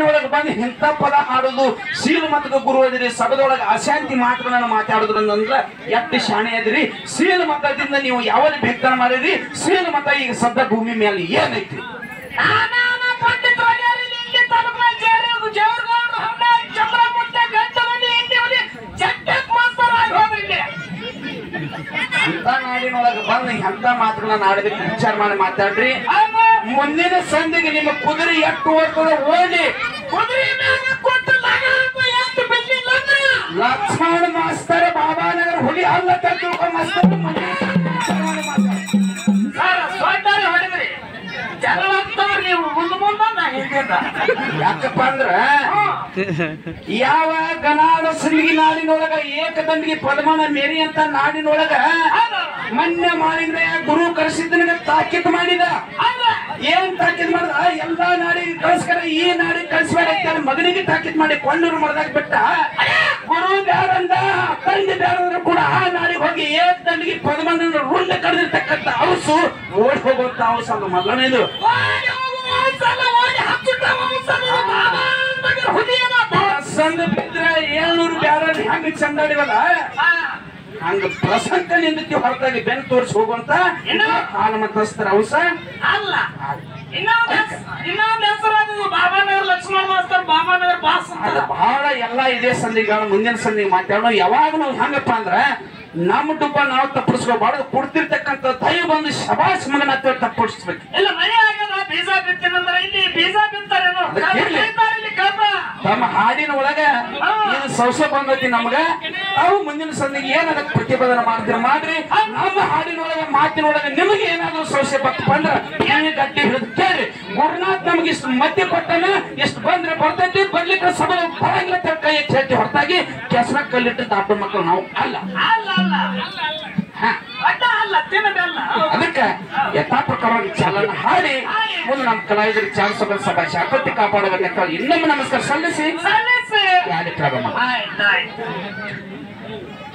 ಸಭೆಯೊಳಗೆ ಬಂದು ಇಂಥ ಪದ ಹಾಡೋದು ಶೀಲ ಮತದ ಗುರು ಅದಿರಿ ಸಭೆದೊಳಗೆ ಅಶಾಂತಿ ಮಾತುಗಳನ್ನ ಮಾತಾಡೋದ್ರಂದ್ರ ಎಷ್ಟು ಶಾಣೆ ಅದಿರಿ ಶೀಲ ಮತದಿಂದ ನೀವು ಯಾವಾಗ ಬೆಕ್ತನ ಮಾಡಿರಿ ಶೀಲ ಮತ ಈಗ ಸದ್ದ ಭೂಮಿ ಮೇಲೆ ಏನೈತಿ ನಾನಾನ ಪಂಡಿತ ರಾಜಾರಿಲಿ ಇಲ್ಲಿ ತಲುಪಿನ ಜೇರು ಜೇವರ್ಗೌಡ್ರು ಹಂಡ ಚಂದ್ರಪುಟ್ಟ ಗಂಟಮಲ್ಲಿ ಹಿಂದಿ ಹುಲಿ ಜಟ್ಟಕ್ ಮಾಸ್ತರ್ ಆಗಿ ಹೋದ್ರಿ ಇಲ್ಲಿ ಅಂತ ನಾಡಿನೊಳಗೆ ಬಂದು ಎಂತ ಮಾತುಗಳನ್ನ ಆಡಬೇಕು ವಿಚಾರ ಮಾಡಿ ಮಾತಾಡ್ರಿ ಮುಂದಿನ ಸಂಧಿಗೆ ನಿಮ್ಮ ಕುದುರೆ ಎಷ್ಟು ಓಡ್ತದ ಓಡಿ ಕುದುರೆ ಮ್ಯಾಗ ಕೊಟ್ಟು ಲಗಾಮ ಎತ್ತು ಬಿಡ್ಲಿಲ್ಲ ಅಂದ್ರೆ ಲಕ್ಷ್ಮಣ ಮಾಸ್ತರ ಬಾಬಾನಗರ ಹುಲಿ ಅಲ್ಲ ತಿಳ್ಕೊಂಡ್ ಮಾಸ್ತರ್ ಮನೆ ವಿಚಾರ ಮಾಡಿ ಮಾತಾಡ್ರಿ. ಸರ್ ಸೊಡ್ಡಾರಿ ಹೊಡೆದ್ರಿ ಜಗಳ ಆಗ್ತವ್ರಿ ನೀವು ಮುಂದೆ ಮುಂದೆ ನಾ ಹಿಂದಿಂದ ಯಾಕಪ್ಪ ಅಂದ್ರ ಯಾವ ಗನಾಳ ಸಿಂಗಿ ನಾಡಿನೊಳಗ ಏಕದಂಡಿಗೆ ಪದ್ಮನ ಮೇರಿ ಅಂತ ನಾಡಿನೊಳಗ ಮನ್ಯ ಮಾಡಿದ್ರೆ ಗುರು ಕರೆಸಿದ್ದನಿಗೆ ತಾಕೀತ್ ಮಾಡಿದ ಏನ್ ತಾಕೀತ್ ಮಾಡಿದ ಎಲ್ಲಾ ನಾಡಿಗೆ ಕಳ್ಸ್ಕರ ಈ ನಾಡಿಗೆ ಕಳ್ಸ್ಬೇಡ ಅಂತ ಮಗನಿಗೆ ತಾಕೀತ್ ಮಾಡಿ ಕೊಂಡೂರು ಮರದಾಗ ಬಿಟ್ಟ ಗುರು ಬ್ಯಾರಂದ ತಂದೆ ಬ್ಯಾರಂದ್ರೆ ಕೂಡ ಆ ನಾಡಿಗೆ ಹೋಗಿ ಏಕದಂಡಿಗೆ ಪದ್ಮನ ರುಂಡ ಕರೆದಿರ್ತಕ್ಕಂಥ ಔಸು ಓಡಿ ಹೋಗುವಂತ ಔಸ ಅದು ಮೊದಲನೇದು ಓಡಿ ಹೋಗು ಒಂದ್ಸಲ ಓಡಿ ಹತ್ತಿಟ್ಟ ಒಂದ್ಸಲ ಬಾಬಾ ನಗರ ಹುಲಿಯನ ಸಂದ ಬಿದ್ರ ಏಳ್ನೂರು ಬ್ಯಾರ ಹೆಂಗ ಚಂದಾಡಿವಲ್ಲ ಹಂಗ ಪ್ರಸಂಗ ನಿಂದಕ್ಕೆ ಹೊರತಾಗಿ ಬೆನ್ ತೋರಿಸಿ ಹೋಗುವಂತ ಏನು? ಕಾಲ ಮತಸ್ತರ ಔಸ ಅಲ್ಲ ಇನ್ನೊಂದು ಇನ್ನೊಂದು ಹೆಸರು ಬಾಬಾನಗರ ಲಕ್ಷ್ಮಣ ಮಾಸ್ತರ್ ಬಾಬಾನಗರ ಬಾಸ್ ಅಂತ ಅದು ಬಹಳ ಎಲ್ಲಾ ಇದೇ ಸಂಧಿಗಳ ಮುಂದಿನ ಸಂಧಿಗೆ ಮಾತಾಡೋಣ ಯಾವಾಗ ನಾವು ಹೆಂಗಪ್ಪ ಅಂದ್ರ ನಮ್ಮ ಡುಬ್ಬ ನಾವು ತಪ್ಪಿಸ್ಕೋಬಾರ್ದು ಕೊಡ್ತಿರ್ತಕ್ಕಂಥ ದಯ ಬಂದು ಶಬಾಷ್ ಮಗನ ಹತ್ರ ತಪ್ಪಿಸ್ಬೇಕು ಇಲ್ಲ ಮಳೆ ಆಗ್ಯದ ಬೀಜ ಬಿತ್ತಿನಂದ್ರ ಇಲ್ಲಿ ಬೀಜ ಬಿತ್ತಾರೇನೋ ಅದಕ್ಕೆ ಕಬ್ಬು ಇರ್ಲಿ. ಬೆಳಿತಾರೆ ಇಲ್ಲಿ ಕಬ್ಬ ತಮ್ಮ ಹಾಡಿನ ಒಳಗ ಏನು ಸೌಸ ಬಂದೈತಿ ನಮ್ಗ ಅವು ಮುಂದಿನ ಸಂದಿಗೆ ಏನ್ ಅದಕ್ಕೆ ಪ್ರತಿಪಾದನೆ ಮಾಡ್ತೀರ ಮಾಡ್ರಿ ನಮ್ಮ ಹಾಡಿನೊಳಗ ಮಾತಿನೊಳಗ ನಿಮಗೆ ಏನಾದ್ರು ಸೌಸೆ ಬತ್ತಪ್ಪ ಅಂದ್ರ ಏನೇ ಗಟ್ಟಿ ಹಿಡಿದು ಕೇಳಿ ಗುರುನಾಥ್ ನಮ್ಗೆ ಇಷ್ಟು ಮಧ್ಯ ಕೊಟ್ಟನ ಇಷ್ಟು ಬಂದ್ರೆ ಬರ್ತೈತಿ ಬರ್ಲಿಕ್ಕೆ ಸಭೆ ಬರಂಗಿಲ್ಲ ಅಂತ ಕೈ ಎತ್ತಿ ಹೇಳ್ತಿ ಹೊರತಾಗಿ ಕೆಸರ ಕಲ್ಲಿಟ್ಟು ದಾಟೋ ಮಕ್ಕಳು ನಾವು ಅಲ್ಲ ಅಲ್ಲ ಅಲ್ಲ ಹಾ ಅಡ್ಡ ಅಲ್ಲ ತಿನ್ನದಲ್ಲ ಅದಕ್ಕೆ ಯಥಾ ಪ್ರಕಾರವಾಗಿ ಚಾಲನ ಹಾಡಿ ಮುಂದೆ ನಮ್ಮ ಕಲಾವಿದರಿಗೆ ಚಾನ್ಸ್ ಸಭಾ ಶಾಂತಿ ಕಾಪಾಡಬೇಕಂತ ಇನ್ನೊಮ್ಮೆ ನಮಸ್ಕಾರ ಸಲ್ಲಿಸಿ ಸಲ್ಲಿಸಿ ಕಾರ್ಯಕ್ರಮ ಆಯ್ತು ಆಯ್ತು